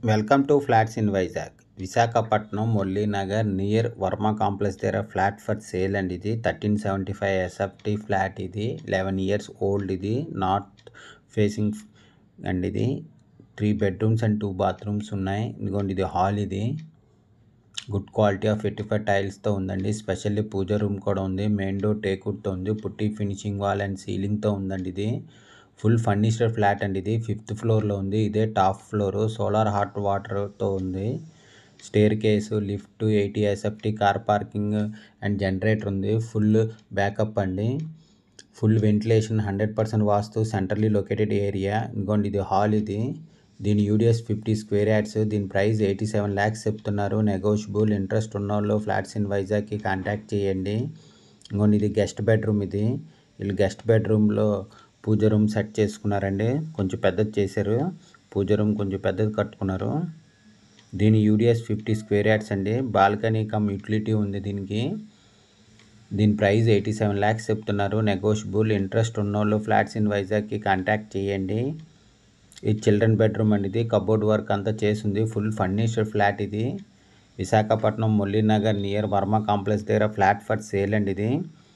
welcome to flats in Vizag Visakhapatnam Muralinagar near Varma complex దగ్గర flat for sale అండి ఇది thirteen seventy five SFT flat ఇది eleven years old ఇది north facing అండి ఇది three bedrooms and two bathrooms ఉన్నాయి ఇదిగోండి ఇది హాల్ ఇది good quality of eighty five టైల్స్తో ఉందండి స్పెషల్లీ పూజ రూమ్ కూడా ఉంది మెయిన్ డోర్ టేకుడ్తో ఉంది పుట్టి ఫినిషింగ్ వాల్ అండ్ సీలింగ్తో ఉందండి ఇది ఫుల్ ఫర్నిచర్ ఫ్లాట్ అండి ఇది ఫిఫ్త్ ఫ్లోర్లో ఉంది ఇదే టాప్ ఫ్లోర్ సోలార్ హాట్ వాటర్తో ఉంది staircase lift eighty SFT car parking and generator ఉంది ఫుల్ బ్యాకప్ అండి full ventilation hundred percent vastu centrally located area ఇంకోండి ఇది హాల్ ఇది దీని యూడిఎస్ ఫిఫ్టీ స్క్వేర్ యాడ్స్ దీని ప్రైస్ ఎయిటీ సెవెన్ ల్యాక్స్ చెప్తున్నారు నెగోషియబుల్ ఇంట్రెస్ట్ ఉన్న వాళ్ళు ఫ్లాట్స్ ఇన్ వైజాగ్కి కాంటాక్ట్ చేయండి ఇంకోండి ఇది గెస్ట్ బెడ్రూమ్ ఇది వీళ్ళు గెస్ట్ బెడ్రూమ్లో పూజ రూమ్ సెట్ చేసుకున్నారండి కొంచెం పెద్దది చేశారు పూజ రూమ్ కొంచెం పెద్దది కట్టుకున్నారు దీని యూడిఎస్ ఫిఫ్టీ స్క్వేర్ యాడ్స్ అండి బాల్కనీ కమ్ యూటిలిటీ ఉంది దీనికి దీని ప్రైస్ ఎయిటీ సెవెన్ ల్యాక్స్ చెప్తున్నారు నెగోషియబుల్ ఇంట్రెస్ట్ ఉన్నోళ్ళు ఫ్లాట్స్ ఇన్ వైజాగ్కి కాంటాక్ట్ చేయండి ఇది చిల్డ్రన్ బెడ్రూమ్ అండి ఇది కబోర్డ్ వర్క్ అంతా చేసింది ఫుల్ ఫర్నిచర్ ఫ్లాట్ ఇది విశాఖపట్నం మురళీనగర్ నియర్ వర్మ కాంప్లెక్స్ దగ్గర ఫ్లాట్ ఫర్ సేల్ అండి ఇది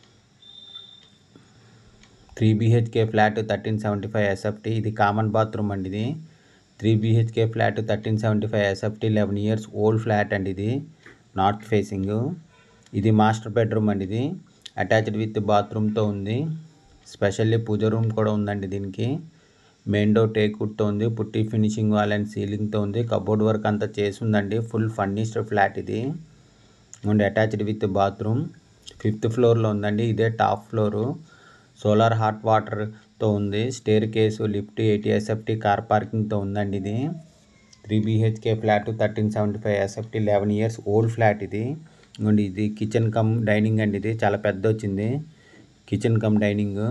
three BHK flat thirteen seventy five SFT ఇది కామన్ బాత్రూమ్ అండి ఇది three BHK flat thirteen seventy five SFT eleven years old flat అండి ఇది నార్త్ ఫేసింగ్ ఇది మాస్టర్ బెడ్రూమ్ అండి ఇది అటాచ్డ్ విత్ బాత్రూమ్తో ఉంది స్పెషల్లీ పూజ రూమ్ కూడా ఉందండి దీనికి మెయిన్ డోర్ టేక్వుడ్తో ఉంది పుట్టి ఫినిషింగ్ వాల్ అండ్ సీలింగ్తో ఉంది కబోర్డ్ వర్క్ అంతా చేసి ఉందండి ఫుల్ ఫర్నిష్డ్ ఫ్లాట్ ఇది and attached with bathroom fifth ఫ్లోర్లో ఉందండి ఇదే టాప్ ఫ్లోరు సోలార్ హాట్ వాటర్తో ఉంది staircase lift eighty SFT car పార్కింగ్తో ఉందండి ఇది three BHK flat thirteen seventy five SFT eleven years old flat ఇది ఇంకోండి ఇది కిచెన్ కమ్ డైనింగ్ అండి ఇది చాలా పెద్ద వచ్చింది kitchen cum dining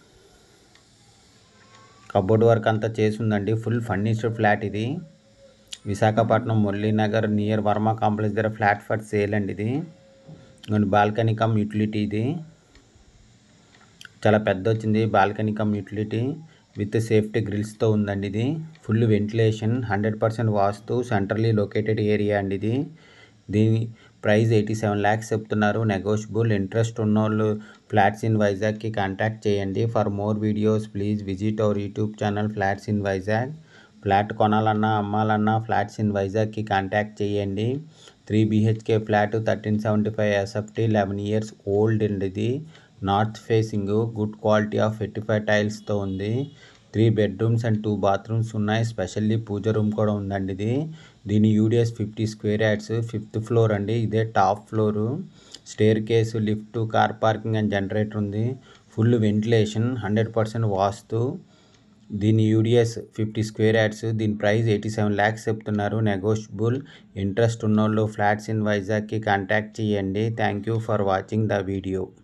cupboard work అంతా చేసి ఉందండి ఫుల్ ఫర్నిచర్ ఫ్లాట్ ఇది విశాఖపట్నం మురళీనగర్ నియర్ వర్మ కాంప్లెక్స్ దగ్గర ఫ్లాట్ ఫర్ సేల్ అండి ఇది ఇంకోండి బాల్కనీ కమ్ యూటిలిటీ ఇది చాలా పెద్ద వచ్చింది balcony cum utility with safety గ్రిల్స్తో ఉందండి ఇది full ventilation hundred percent vastu centrally located area అండి ఇది దీని ప్రైస్ ఎయిటీ సెవెన్ ల్యాక్స్ చెప్తున్నారు నెగోషియబుల్ ఇంట్రెస్ట్ ఉన్నోళ్ళు ఫ్లాట్స్ ఇన్ వైజాగ్కి కాంటాక్ట్ చేయండి for more videos please visit our YouTube channel flats in Vizag flat కొనాలన్నా అమ్మాలన్నా ఫ్లాట్స్ ఇన్ వైజాగ్కి కాంటాక్ట్ చేయండి three BHK flat thirteen seventy five SFT eleven years old అండి ఇది north facing good quality of eighty five టైల్స్తో ఉంది three bedrooms and two bathrooms ఉన్నాయి specially puja room కూడా ఉందండి ఇది దీని UDS fifty square yards fifth floor అండి ఇదే top floor staircase lift car parking and generator ఉంది full ventilation hundred percent vastu దీని యూడిఎస్ ఫిఫ్టీ స్క్వేర్ యాడ్స్ దీని ప్రైస్ ఎయిటీ సెవెన్ ల్యాక్స్ చెప్తున్నారు నెగోషియబుల్ ఇంట్రెస్ట్ ఉన్నోళ్ళు ఫ్లాట్స్ ఇన్ వైజాగ్కి కాంటాక్ట్ చేయండి thank you for watching the video